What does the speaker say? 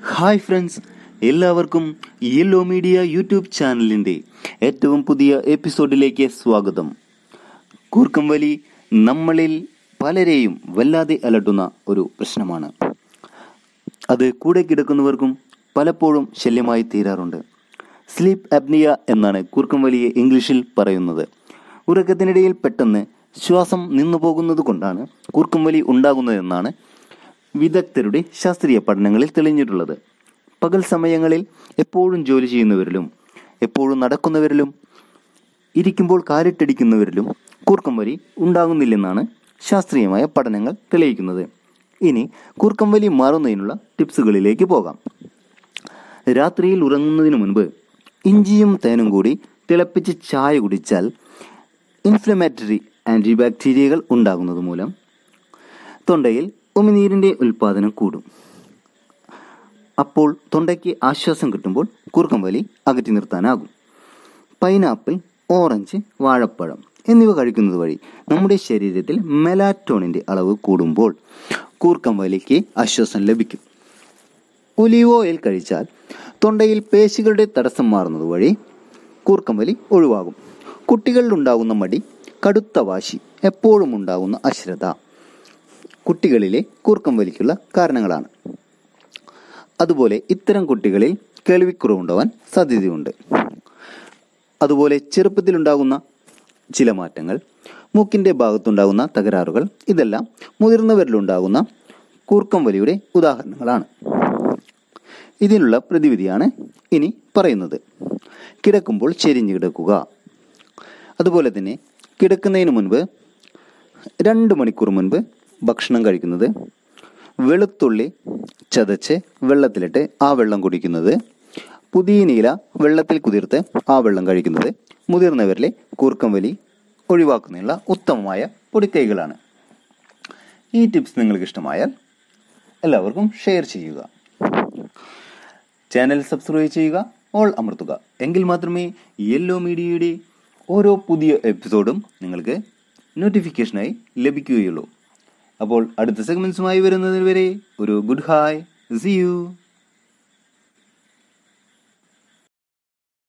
hi friends എല്ലാവർക്കും yellow media YouTube ചാനലിൻ്റെ ഏറ്റവും പുതിയ എപ്പിസോഡിലേക്ക് സ്വാഗതം കൂർക്കം വലി നമ്മളിൽ പലരെയും വല്ലാതെ അലട്ടുന്ന ഒരു പ്രശ്നമാണ് അത് കൂടെ കിടക്കുന്നവർക്കും പലപ്പോഴും ശല്യമായി തീരാറുണ്ട് സ്ലീപ്പ് അപ്നിയ എന്നാണ് കൂർക്കം വലിയെ ഇംഗ്ലീഷിൽ പറയുന്നത് ഉറക്കത്തിനിടയിൽ പെട്ടെന്ന് ശ്വാസം നിന്നു പോകുന്നത് കൊണ്ടാണ് കൂർക്കം വലി ഉണ്ടാകുന്നതെന്നാണ് വിദഗ്ധരുടെ ശാസ്ത്രീയ പഠനങ്ങളിൽ തെളിഞ്ഞിട്ടുള്ളത് പകൽ സമയങ്ങളിൽ എപ്പോഴും ജോലി ചെയ്യുന്നവരിലും എപ്പോഴും നടക്കുന്നവരിലും ഇരിക്കുമ്പോൾ കാലിട്ടടിക്കുന്നവരിലും കൂർക്കം വലി ഉണ്ടാകുന്നില്ലെന്നാണ് ശാസ്ത്രീയമായ പഠനങ്ങൾ തെളിയിക്കുന്നത് ഇനി കൂർക്കം വലി മാറുന്നതിനുള്ള ടിപ്സുകളിലേക്ക് പോകാം രാത്രിയിൽ ഉറങ്ങുന്നതിന് മുൻപ് ഇഞ്ചിയും തേനും കൂടി തിളപ്പിച്ച് ചായ കുടിച്ചാൽ ഇൻഫ്ലമേറ്ററി ആൻറ്റിബാക്ടീരിയകൾ ഉണ്ടാകുന്നത് മൂലം തൊണ്ടയിൽ ഉമിനീരിൻ്റെ ഉൽപ്പാദനം കൂടും അപ്പോൾ തൊണ്ടയ്ക്ക് ആശ്വാസം കിട്ടുമ്പോൾ കൂർക്കം വലി അകറ്റി നിർത്താനാകും പൈനാപ്പിൾ ഓറഞ്ച് വാഴപ്പഴം എന്നിവ കഴിക്കുന്നത് വഴി നമ്മുടെ ശരീരത്തിൽ മെലാറ്റോണിൻ്റെ അളവ് കൂടുമ്പോൾ കൂർക്കം വലിക്ക് ആശ്വാസം ലഭിക്കും ഒലീവ് ഓയിൽ കഴിച്ചാൽ തൊണ്ടയിൽ പേശികളുടെ തടസ്സം മാറുന്നത് വഴി കൂർക്കം വലി ഒഴിവാകും കുട്ടികളിൽ ഉണ്ടാകുന്ന മടി കടുത്ത വാശി എപ്പോഴും ഉണ്ടാകുന്ന അശ്രദ്ധ കുട്ടികളിലെ കൂർക്കം വലിക്കുള്ള കാരണങ്ങളാണ് അതുപോലെ ഇത്തരം കുട്ടികളിൽ കേൾവിക്കുറവുണ്ടാവാൻ സാധ്യതയുണ്ട് അതുപോലെ ചെറുപ്പത്തിലുണ്ടാകുന്ന ചില മാറ്റങ്ങൾ മൂക്കിൻ്റെ ഭാഗത്തുണ്ടാകുന്ന തകരാറുകൾ ഇതെല്ലാം മുതിർന്നവരിലുണ്ടാകുന്ന കൂർക്കം വലിയുടെ ഉദാഹരണങ്ങളാണ് ഇതിനുള്ള പ്രതിവിധിയാണ് ഇനി പറയുന്നത് കിടക്കുമ്പോൾ ചെരിഞ്ഞു കിടക്കുക അതുപോലെ തന്നെ കിടക്കുന്നതിന് മുൻപ് രണ്ട് മണിക്കൂർ മുൻപ് ഭക്ഷണം കഴിക്കുന്നത് വെളുത്തുള്ളി ചതച്ച് വെള്ളത്തിലിട്ട് ആ വെള്ളം കുടിക്കുന്നത് പുതിയനീല വെള്ളത്തിൽ കുതിർത്ത് ആ വെള്ളം കഴിക്കുന്നത് മുതിർന്നവരിലെ കൂർക്കം വലി ഒഴിവാക്കുന്നതിനുള്ള ഉത്തമമായ പൊടിക്കൈകളാണ് ഈ ടിപ്സ് നിങ്ങൾക്ക് ഇഷ്ടമായാൽ എല്ലാവർക്കും ഷെയർ ചെയ്യുക ചാനൽ സബ്സ്ക്രൈബ് ചെയ്യുക ഓൾ അമർത്തുക എങ്കിൽ മാത്രമേ യെല്ലോ മീഡിയയുടെ ഓരോ പുതിയ എപ്പിസോഡും നിങ്ങൾക്ക് നോട്ടിഫിക്കേഷനായി ലഭിക്കുകയുള്ളൂ അപ്പോൾ അടുത്ത സെഗ്മെൻറ്റ്സുമായി വരുന്നതിന് വരെ ഒരു ഗുഡ് ഹായ് സി യു